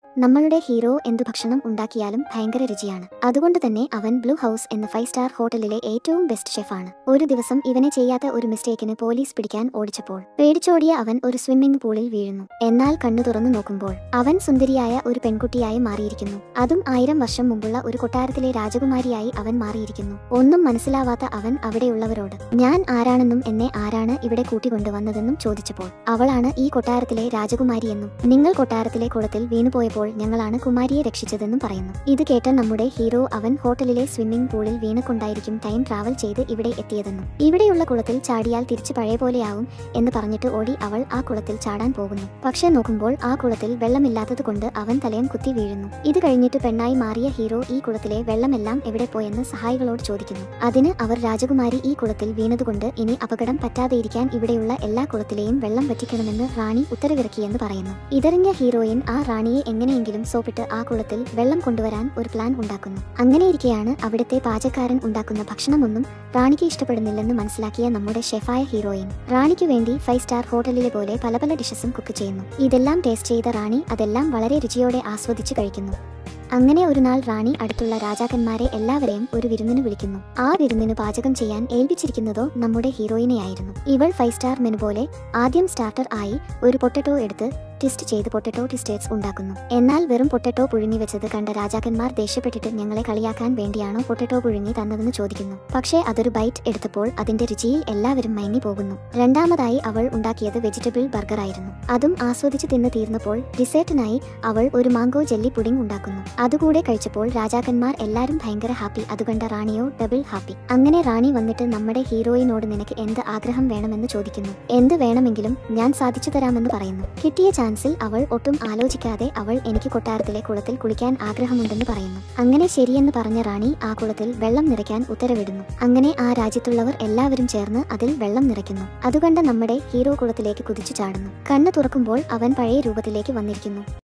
നമ്മളുടെ ഹീറോ എന്തു ഭക്ഷണം ഉണ്ടാക്കിയാലും ഭയങ്കര രുചിയാണ് അതുകൊണ്ട് തന്നെ അവൻ ബ്ലൂ ഹൗസ് എന്ന ഫൈവ് സ്റ്റാർ ഹോട്ടലിലെ ഏറ്റവും ബെസ്റ്റ് ഷെഫാണ് ഒരു ദിവസം ഇവനെ ചെയ്യാത്ത ഒരു മിസ്റ്റേക്കിന് പോലീസ് പിടിക്കാൻ ഓടിച്ചപ്പോൾ പേടിച്ചോടിയ അവൻ ഒരു സ്വിമ്മിംഗ് പൂളിൽ വീഴുന്നു എന്നാൽ കണ്ണു തുറന്നു നോക്കുമ്പോൾ അവൻ സുന്ദരിയായ ഒരു പെൺകുട്ടിയായി മാറിയിരിക്കുന്നു അതും ആയിരം വർഷം മുമ്പുള്ള ഒരു കൊട്ടാരത്തിലെ രാജകുമാരിയായി അവൻ മാറിയിരിക്കുന്നു ഒന്നും മനസ്സിലാവാത്ത അവൻ അവിടെയുള്ളവരോട് ഞാൻ ആരാണെന്നും എന്നെ ആരാണ് ഇവിടെ കൂട്ടിക്കൊണ്ടുവന്നതെന്നും ചോദിച്ചപ്പോൾ അവളാണ് ഈ കൊട്ടാരത്തിലെ രാജകുമാരിയെന്നും നിങ്ങൾ കൊട്ടാരത്തിലെ കുളത്തിൽ വീണുപോയപ്പോൾ ഞങ്ങളാണ് കുമാരിയെ രക്ഷിച്ചതെന്നും പറയുന്നു ഇത് കേട്ട നമ്മുടെ ഹീറോ അവൻ ഹോട്ടലിലെ സ്വിമ്മിംഗ് പൂളിൽ വീണുകൊണ്ടായിരിക്കും ടൈം ട്രാവൽ ചെയ്ത് ഇവിടെ എത്തിയതെന്നും ഇവിടെയുള്ള കുളത്തിൽ ചാടിയാൽ തിരിച്ചു പഴയ പോലെയാവും എന്ന് പറഞ്ഞിട്ട് ഓടി അവൾ ആ കുളത്തിൽ ചാടാൻ പോകുന്നു പക്ഷേ നോക്കുമ്പോൾ ആ കുളത്തിൽ വെള്ളമില്ലാത്തത് കൊണ്ട് അവൻ തലയം കുത്തി വീഴുന്നു ഇത് കഴിഞ്ഞിട്ട് പെണ്ണായി മാറിയ ഹീറോ ഈ കുളത്തിലെ വെള്ളമെല്ലാം എവിടെ പോയെന്ന് സഹായികളോട് ചോദിക്കുന്നു അതിന് അവർ രാജകുമാരി ഈ കുളത്തിൽ വീണതുകൊണ്ട് ഇനി അപകടം പറ്റാതെയിരിക്കാൻ ഇവിടെയുള്ള എല്ലാ കുളത്തിലെയും വെള്ളം വറ്റിക്കണമെന്ന് റാണി ഉത്തരവിറക്കിയെന്ന് പറയുന്നു ഇതറിഞ്ഞ ഹീറോയിൻ ആ റാണിയെ എങ്ങനെയെങ്കിലും സോപ്പിട്ട് ആ കുളത്തിൽ വെള്ളം കൊണ്ടുവരാൻ ഒരു പ്ലാൻ ഉണ്ടാക്കുന്നു അങ്ങനെയിരിക്കെയാണ് അവിടുത്തെ പാചകക്കാരൻ ഉണ്ടാക്കുന്ന ഭക്ഷണമൊന്നും റാണിക്ക് ഇഷ്ടപ്പെടുന്നില്ലെന്ന് മനസ്സിലാക്കിയ നമ്മുടെ ഷെഫായ ഹീറോയിൻ റാണിക്ക് വേണ്ടി ഫൈവ് സ്റ്റാർ ഹോട്ടലിലെ പോലെ പല പല ഡിഷസും കുക്ക് ചെയ്യുന്നു ഇതെല്ലാം ടേസ്റ്റ് ചെയ്ത റാണി അതെല്ലാം വളരെ രുചിയോടെ ആസ്വദിച്ചു കഴിക്കുന്നു അങ്ങനെ ഒരു നാൾ റാണി അടുത്തുള്ള രാജാക്കന്മാരെ എല്ലാവരെയും ഒരു വിരുന്നിന് വിളിക്കുന്നു ആ വിരുന്നിന് പാചകം ചെയ്യാൻ ഏൽപ്പിച്ചിരിക്കുന്നതോ നമ്മുടെ ഹീറോയിനെയായിരുന്നു ഇവൾ ഫൈവ് സ്റ്റാർ മെനു പോലെ ആദ്യം സ്റ്റാർട്ടർ ആയി ഒരു പൊട്ടറ്റോ എടുത്ത് ട്വിസ്റ്റ് ചെയ്ത് പൊട്ടറ്റോ ട്വിസ്റ്റേറ്റ്സ് ഉണ്ടാക്കുന്നു എന്നാൽ വെറും പൊട്ടറ്റോ പുഴുങ്ങി വെച്ചത് കണ്ട രാജാക്കന്മാർ ദേഷ്യപ്പെട്ടിട്ട് ഞങ്ങളെ കളിയാക്കാൻ വേണ്ടിയാണോ പൊട്ടറ്റോ പുഴുങ്ങി തന്നതെന്ന് ചോദിക്കുന്നു പക്ഷേ അതൊരു ബൈറ്റ് എടുത്തപ്പോൾ അതിന്റെ രുചിയിൽ എല്ലാവരും മയങ്ങി പോകുന്നു രണ്ടാമതായി അവൾ ഉണ്ടാക്കിയത് വെജിറ്റബിൾ ബർഗർ ആയിരുന്നു അതും ആസ്വദിച്ച് തിന്ന് തീർന്നപ്പോൾ ഡിസേർട്ടിനായി അവൾ ഒരു മാംഗോ ജെല്ലി പുഡിംഗ് ഉണ്ടാക്കുന്നു അതുകൂടെ കഴിച്ചപ്പോൾ രാജാക്കന്മാർ എല്ലാവരും ഭയങ്കര ഹാപ്പി അതുകണ്ട റാണിയോ ഡബിൾ ഹാപ്പി അങ്ങനെ റാണി വന്നിട്ട് നമ്മുടെ ഹീറോയിനോട് നിനക്ക് എന്ത് ആഗ്രഹം വേണമെന്ന് ചോദിക്കുന്നു എന്ത് വേണമെങ്കിലും ഞാൻ സാധിച്ചു തരാമെന്ന് പറയുന്നു കിട്ടിയ ചാൻസിൽ അവൾ ഒട്ടും ആലോചിക്കാതെ അവൾ എനിക്ക് കൊട്ടാരത്തിലെ കുളത്തിൽ കുളിക്കാൻ ആഗ്രഹമുണ്ടെന്ന് പറയുന്നു അങ്ങനെ ശരിയെന്ന് പറഞ്ഞ റാണി ആ കുളത്തിൽ വെള്ളം നിറയ്ക്കാൻ ഉത്തരവിടുന്നു അങ്ങനെ ആ രാജ്യത്തുള്ളവർ എല്ലാവരും ചേർന്ന് അതിൽ വെള്ളം നിറയ്ക്കുന്നു അതുകണ്ട നമ്മുടെ ഹീറോ കുളത്തിലേക്ക് കുതിച്ചു ചാടുന്നു കണ്ണു തുറക്കുമ്പോൾ അവൻ പഴയ രൂപത്തിലേക്ക് വന്നിരിക്കുന്നു